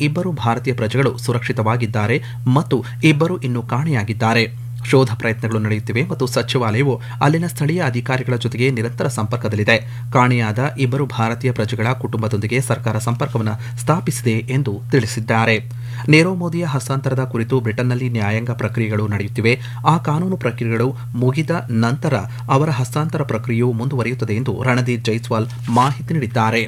ಇಬ್ಬರು ಭಾರತೀಯ ಪ್ರಜೆಗಳು ಸುರಕ್ಷಿತವಾಗಿದ್ದಾರೆ ಮತ್ತು ಇಬ್ಬರು ಇನ್ನೂ ಕಾಣೆಯಾಗಿದ್ದಾರೆ ಶೋಧ ಪ್ರಯತ್ನಗಳು ನಡೆಯುತ್ತಿವೆ ಮತ್ತು ಸಚಿವಾಲಯವು ಅಲ್ಲಿನ ಸ್ಥಳೀಯ ಅಧಿಕಾರಿಗಳ ಜೊತೆಗೆ ನಿರಂತರ ಸಂಪರ್ಕದಲ್ಲಿದೆ ಕಾಣೆಯಾದ ಇಬ್ಬರು ಭಾರತೀಯ ಪ್ರಜೆಗಳ ಕುಟುಂಬದೊಂದಿಗೆ ಸರ್ಕಾರ ಸಂಪರ್ಕವನ್ನು ಸ್ಥಾಪಿಸಿದೆ ಎಂದು ತಿಳಿಸಿದ್ದಾರೆ ನೀರವ್ ಮೋದಿಯ ಹಸ್ತಾಂತರದ ಕುರಿತು ಬ್ರಿಟನ್ನಲ್ಲಿ ನ್ಯಾಯಾಂಗ ಪ್ರಕ್ರಿಯೆಗಳು ನಡೆಯುತ್ತಿವೆ ಆ ಕಾನೂನು ಪ್ರಕ್ರಿಯೆಗಳು ಮುಗಿದ ನಂತರ ಅವರ ಹಸ್ತಾಂತರ ಪ್ರಕ್ರಿಯೆಯು ಮುಂದುವರಿಯುತ್ತದೆ ಎಂದು ರಣದೀಪ್ ಜೈಸ್ವಾಲ್ ಮಾಹಿತಿ ನೀಡಿದ್ದಾರೆ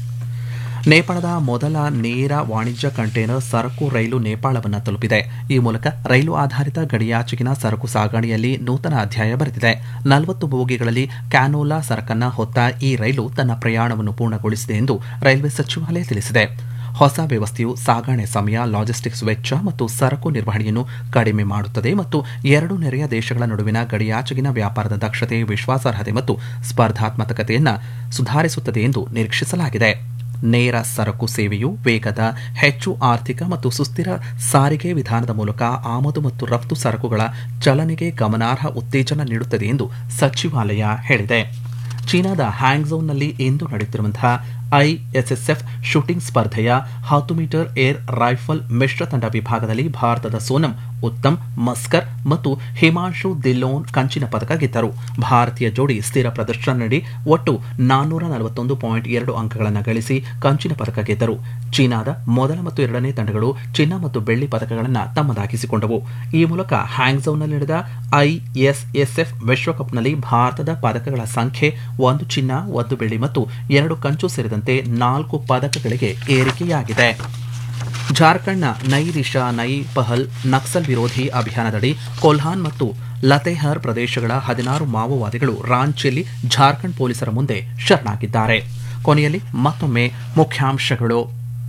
ನೇಪಾಳದ ಮೊದಲ ನೇರ ವಾಣಿಜ್ಯ ಕಂಟೈನರ್ ಸರಕು ರೈಲು ನೇಪಾಳವನ್ನು ತಲುಪಿದೆ ಈ ಮೂಲಕ ರೈಲು ಆಧಾರಿತ ಗಡಿಯಾಚೆಗಿನ ಸರಕು ಸಾಗಣೆಯಲ್ಲಿ ನೂತನ ಅಧ್ಯಾಯ ಬರೆದಿದೆ ನಲವತ್ತು ಬೋಗಿಗಳಲ್ಲಿ ಕ್ಯಾನೋಲಾ ಸರಕನ್ನ ಹೊತ್ತ ಈ ರೈಲು ತನ್ನ ಪ್ರಯಾಣವನ್ನು ಪೂರ್ಣಗೊಳಿಸಿದೆ ಎಂದು ರೈಲ್ವೆ ಸಚಿವಾಲಯ ತಿಳಿಸಿದೆ ಹೊಸ ವ್ಯವಸ್ಥೆಯು ಸಾಗಣೆ ಸಮಯ ಲಾಜಿಸ್ಟಿಕ್ಸ್ ವೆಚ್ಚ ಮತ್ತು ಸರಕು ನಿರ್ವಹಣೆಯನ್ನು ಕಡಿಮೆ ಮಾಡುತ್ತದೆ ಮತ್ತು ಎರಡು ನೆರೆಯ ದೇಶಗಳ ನಡುವಿನ ಗಡಿಯಾಚೆಗಿನ ವ್ಯಾಪಾರದ ದಕ್ಷತೆ ವಿಶ್ವಾಸಾರ್ಹತೆ ಮತ್ತು ಸ್ಪರ್ಧಾತ್ಮಕತೆಯನ್ನು ಸುಧಾರಿಸುತ್ತದೆ ಎಂದು ನಿರೀಕ್ಷಿಸಲಾಗಿದೆ ನೇರ ಸರಕು ಸೇವೆಯು ವೇಗದ ಹೆಚ್ಚು ಆರ್ಥಿಕ ಮತ್ತು ಸುಸ್ಥಿರ ಸಾರಿಗೆ ವಿಧಾನದ ಮೂಲಕ ಆಮದು ಮತ್ತು ರಫ್ತು ಸರಕುಗಳ ಚಲನೆಗೆ ಗಮನಾರ್ಹ ಉತ್ತೇಜನ ನೀಡುತ್ತದೆ ಎಂದು ಸಚಿವಾಲಯ ಹೇಳಿದೆ ಚೀನಾದ ಹ್ಯಾಂಗ್ಝೌನಲ್ಲಿ ಇಂದು ನಡೆಯುತ್ತಿರುವಂತಹ ಐಎಸ್ಎಸ್ಎಫ್ ಶೂಟಿಂಗ್ ಸ್ಪರ್ಧೆಯ ಹತ್ತು ಮೀಟರ್ ಏರ್ ರೈಫಲ್ ಮಿಶ್ರ ತಂಡ ವಿಭಾಗದಲ್ಲಿ ಭಾರತದ ಸೋನಂ ಉತ್ತಮ್ ಮಸ್ಕರ್ ಮತ್ತು ಹಿಮಾಂಶು ದಿಲ್ಲೋನ್ ಕಂಚಿನ ಪದಕ ಗೆದ್ದರು ಭಾರತೀಯ ಜೋಡಿ ಸ್ಥಿರ ಪ್ರದರ್ಶನ ನೀಡಿ ಒಟ್ಟು ನಾನ್ನೂರ ನಲವತ್ತೊಂದು ಪಾಯಿಂಟ್ ಎರಡು ಅಂಕಗಳನ್ನು ಗಳಿಸಿ ಕಂಚಿನ ಪದಕ ಗೆದ್ದರು ಚೀನಾದ ಮೊದಲ ಮತ್ತು ಎರಡನೇ ತಂಡಗಳು ಚಿನ್ನ ಮತ್ತು ಬೆಳ್ಳಿ ಪದಕಗಳನ್ನು ತಮ್ಮದಾಗಿಸಿಕೊಂಡವು ಈ ಮೂಲಕ ಹ್ಯಾಂಗ್ಝೌನಲ್ಲಿ ನಡೆದ ಐಎಸ್ಎಸ್ಎಫ್ ವಿಶ್ವಕಪ್ನಲ್ಲಿ ಭಾರತದ ಪದಕಗಳ ಸಂಖ್ಯೆ ಒಂದು ಚಿನ್ನ ಒಂದು ಬೆಳ್ಳಿ ಮತ್ತು ಎರಡು ಕಂಚು ಸೇರಿದಂತೆ ನಾಲ್ಕು ಪದಕಗಳಿಗೆ ಏರಿಕೆಯಾಗಿದೆ ಜಾರ್ಖಂಡ್ನ ನೈ ದಿಶಾ ನೈ ಪಹಲ್ ನಕ್ಸಲ್ ವಿರೋಧಿ ಅಭಿಯಾನದಡಿ ಕೊಲ್ಹಾನ್ ಮತ್ತು ಲತೆಹರ್ ಪ್ರದೇಶಗಳ ಹದಿನಾರು ಮಾವೋವಾದಿಗಳು ರಾಂಚಿಯಲ್ಲಿ ಜಾರ್ಖಂಡ್ ಪೊಲೀಸರ ಮುಂದೆ ಶರಣಾಗಿದ್ದಾರೆ ಕೊನೆಯಲ್ಲಿ ಮತ್ತೊಮ್ಮೆ ಮುಖ್ಯಾಂಶಗಳು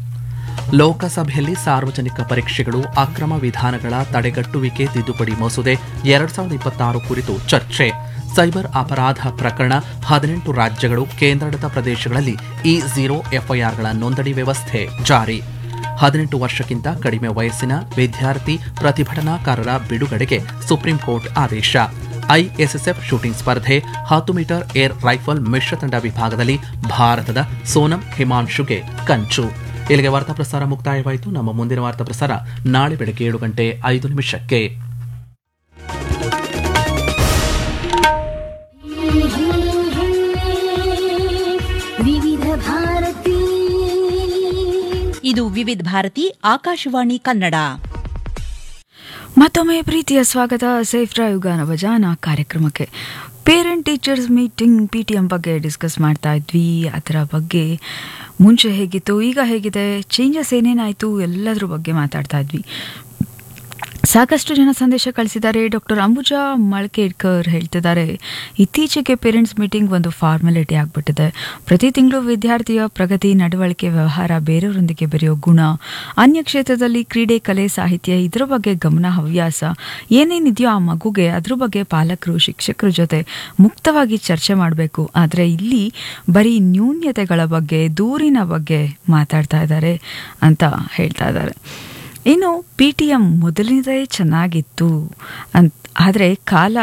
ಲೋಕಸಭೆಯಲ್ಲಿ ಸಾರ್ವಜನಿಕ ಪರೀಕ್ಷೆಗಳು ಅಕ್ರಮ ವಿಧಾನಗಳ ತಡೆಗಟ್ಟುವಿಕೆ ತಿದ್ದುಪಡಿ ಮಸೂದೆ ಎರಡ್ ಸಾವಿರದ ಇಪ್ಪತ್ತಾರು ಕುರಿತು ಚರ್ಚೆ ಸೈಬರ್ ಅಪರಾಧ ಪ್ರಕರಣ ಹದಿನೆಂಟು ರಾಜ್ಯಗಳು ಕೇಂದ್ರಾಡಳಿತ ಪ್ರದೇಶಗಳಲ್ಲಿ ಇ ಝೀರೋ ಎಫ್ಐಆರ್ಗಳ ನೋಂದಣಿ ವ್ಯವಸ್ಥೆ ಜಾರಿ ಹದಿನೆಂಟು ವರ್ಷಕ್ಕಿಂತ ಕಡಿಮೆ ವಯಸ್ಸಿನ ವಿದ್ಯಾರ್ಥಿ ಪ್ರತಿಭಟನಾಕಾರರ ಬಿಡುಗಡೆಗೆ ಸುಪ್ರೀಂ ಕೋರ್ಟ್ ಆದೇಶ ಐಎಸ್ಎಸ್ಎಫ್ ಶೂಟಿಂಗ್ ಸ್ಪರ್ಧೆ ಹತ್ತು ಮೀಟರ್ ಏರ್ ರೈಫಲ್ ಮಿಶ್ರ ತಂಡ ವಿಭಾಗದಲ್ಲಿ ಭಾರತದ ಸೋನಂ ಹಿಮಾಂಶುಗೆ ಕಂಚು ಇಲ್ಲಿಗೆ ವಾರ್ತಾ ಪ್ರಸಾರ ಮುಕ್ತಾಯವಾಯಿತು ನಮ್ಮ ಮುಂದಿನ ವಾರ್ತಾ ಪ್ರಸಾರ ನಾಳೆ ಬೆಳಗ್ಗೆ ಏಳು ಗಂಟೆ ಐದು ನಿಮಿಷಕ್ಕೆ ವಿವಿಧ ಭಾರತಿ ಇದು ವಿವಿಧ ಭಾರತಿ ಆಕಾಶವಾಣಿ ಕನ್ನಡ ಮತ್ತೊಮ್ಮೆ ಪ್ರೀತಿಯ ಸ್ವಾಗತ ಸೇಫ್ ಡ್ರೈವ್ ಗಾನ ಭಜಾನ ಕಾರ್ಯಕ್ರಮಕ್ಕೆ parent teachers meeting P T M ಬಗ್ಗೆ ಡಿಸ್ಕಸ್ ಮಾಡ್ತಾ ಇದ್ವಿ ಅದರ ಬಗ್ಗೆ ಮುಂಚೆ ಹೇಗಿತ್ತು ಈಗ ಹೇಗಿದೆ ಚೇಂಜಸ್ ಏನೇನಾಯಿತು ಎಲ್ಲದ್ರ ಬಗ್ಗೆ ಮಾತಾಡ್ತಾ ಇದ್ವಿ ಸಾಕಷ್ಟು ಜನ ಸಂದೇಶ ಕಳಿಸಿದ್ದಾರೆ ಡಾಕ್ಟರ್ ಅಂಬುಜಾ ಮಳ್ಕೇಡ್ಕರ್ ಹೇಳ್ತಿದ್ದಾರೆ ಇತ್ತೀಚೆಗೆ ಪೇರೆಂಟ್ಸ್ ಮೀಟಿಂಗ್ ಒಂದು ಫಾರ್ಮಾಲಿಟಿ ಆಗಿಬಿಟ್ಟಿದೆ ಪ್ರತಿ ತಿಂಗಳು ವಿದ್ಯಾರ್ಥಿಯ ಪ್ರಗತಿ ನಡವಳಿಕೆ ವ್ಯವಹಾರ ಬೇರೆಯವರೊಂದಿಗೆ ಬೆರೆಯೋ ಗುಣ ಅನ್ಯ ಕ್ಷೇತ್ರದಲ್ಲಿ ಕ್ರೀಡೆ ಕಲೆ ಸಾಹಿತ್ಯ ಇದರ ಬಗ್ಗೆ ಗಮನ ಹವ್ಯಾಸ ಏನೇನಿದೆಯೋ ಆ ಮಗುಗೆ ಅದ್ರ ಬಗ್ಗೆ ಪಾಲಕರು ಶಿಕ್ಷಕರ ಜೊತೆ ಮುಕ್ತವಾಗಿ ಚರ್ಚೆ ಮಾಡಬೇಕು ಆದರೆ ಇಲ್ಲಿ ಬರೀ ನ್ಯೂನ್ಯತೆಗಳ ಬಗ್ಗೆ ದೂರಿನ ಬಗ್ಗೆ ಮಾತಾಡ್ತಾ ಇದ್ದಾರೆ ಅಂತ ಹೇಳ್ತಾ ಇದ್ದಾರೆ ಇನ್ನು ಪಿ ಟಿ ಎಮ್ ಮೊದಲಿನದೇ ಚೆನ್ನಾಗಿತ್ತು ಅಂತ ಆದರೆ ಕಾಲ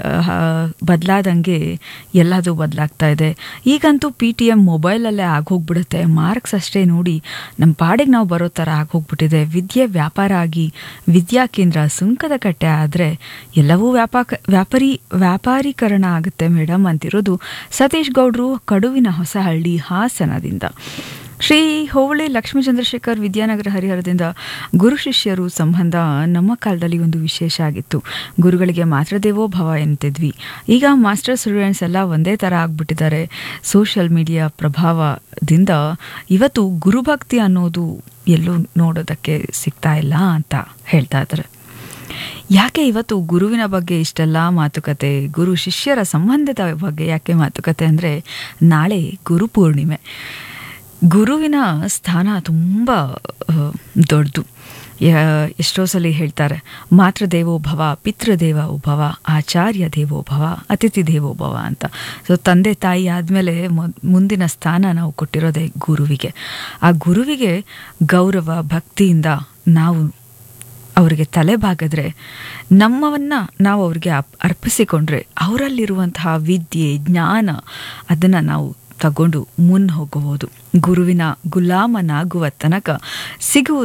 ಬದಲಾದಂಗೆ ಎಲ್ಲದೂ ಬದಲಾಗ್ತಾ ಇದೆ ಈಗಂತೂ ಪಿ ಟಿ ಎಮ್ ಮೊಬೈಲಲ್ಲೇ ಆಗೋಗ್ಬಿಡುತ್ತೆ ಮಾರ್ಕ್ಸ್ ಅಷ್ಟೇ ನೋಡಿ ನಮ್ಮ ಪಾಡಿಗೆ ನಾವು ಬರೋ ಥರ ಆಗೋಗ್ಬಿಟ್ಟಿದೆ ವಿದ್ಯೆ ವ್ಯಾಪಾರ ಆಗಿ ವಿದ್ಯಾ ಕೇಂದ್ರ ಸುಂಕದ ಕಟ್ಟೆ ಆದರೆ ಎಲ್ಲವೂ ವ್ಯಾಪಾಕ ವ್ಯಾಪಾರಿ ವ್ಯಾಪಾರೀಕರಣ ಆಗುತ್ತೆ ಮೇಡಮ್ ಅಂತಿರೋದು ಸತೀಶ್ ಗೌಡ್ರು ಕಡುವಿನ ಹೊಸಹಳ್ಳಿ ಹಾಸನದಿಂದ ಶ್ರೀ ಹೋವಳೆ ಲಕ್ಷ್ಮೀ ಚಂದ್ರಶೇಖರ್ ವಿದ್ಯಾನಗರ ಹರಿಹರದಿಂದ ಗುರು ಶಿಷ್ಯರು ಸಂಬಂಧ ನಮ್ಮ ಕಾಲದಲ್ಲಿ ಒಂದು ವಿಶೇಷ ಆಗಿತ್ತು ಗುರುಗಳಿಗೆ ಮಾತ್ರ ದೇವೋ ಭವ ಎನ್ನುತ್ತಿದ್ವಿ ಈಗ ಮಾಸ್ಟರ್ ಸ್ಟೂಡೆಂಟ್ಸ್ ಎಲ್ಲ ಒಂದೇ ಥರ ಆಗ್ಬಿಟ್ಟಿದ್ದಾರೆ ಸೋಷಿಯಲ್ ಮೀಡಿಯಾ ಪ್ರಭಾವದಿಂದ ಇವತ್ತು ಗುರುಭಕ್ತಿ ಅನ್ನೋದು ಎಲ್ಲೂ ನೋಡೋದಕ್ಕೆ ಸಿಗ್ತಾ ಇಲ್ಲ ಅಂತ ಹೇಳ್ತಾ ಇದ್ದಾರೆ ಯಾಕೆ ಇವತ್ತು ಗುರುವಿನ ಬಗ್ಗೆ ಇಷ್ಟೆಲ್ಲ ಮಾತುಕತೆ ಗುರು ಶಿಷ್ಯರ ಸಂಬಂಧದ ಬಗ್ಗೆ ಯಾಕೆ ಮಾತುಕತೆ ಅಂದರೆ ನಾಳೆ ಗುರುಪೂರ್ಣಿಮೆ ಗುರುವಿನ ಸ್ಥಾನ ತುಂಬ ದೊಡ್ಡದು ಎಷ್ಟೋ ಸಲ ಹೇಳ್ತಾರೆ ಮಾತೃದೇವೋ ಭವ ಪಿತೃದೇವ ಭವ ಆಚಾರ್ಯ ದೇವೋ ಭವ ಅತಿಥಿ ದೇವೋ ಭವ ಅಂತ ಸೊ ತಂದೆ ತಾಯಿ ಆದಮೇಲೆ ಮುಂದಿನ ಸ್ಥಾನ ನಾವು ಕೊಟ್ಟಿರೋದೇ ಗುರುವಿಗೆ ಆ ಗುರುವಿಗೆ ಗೌರವ ಭಕ್ತಿಯಿಂದ ನಾವು ಅವರಿಗೆ ತಲೆ ಬಾಗಿದ್ರೆ ನಮ್ಮವನ್ನ ನಾವು ಅವ್ರಿಗೆ ಅರ್ಪಿಸಿಕೊಂಡ್ರೆ ಅವರಲ್ಲಿರುವಂತಹ ವಿದ್ಯೆ ಜ್ಞಾನ ಅದನ್ನು ನಾವು ತಗೊಂಡು ಮುನ್ ಹೋಗಬಹುದು ಗುರುವಿನ ಗುಲಾಮನಾಗುವ ತನಕ ಸಿಗುವುದು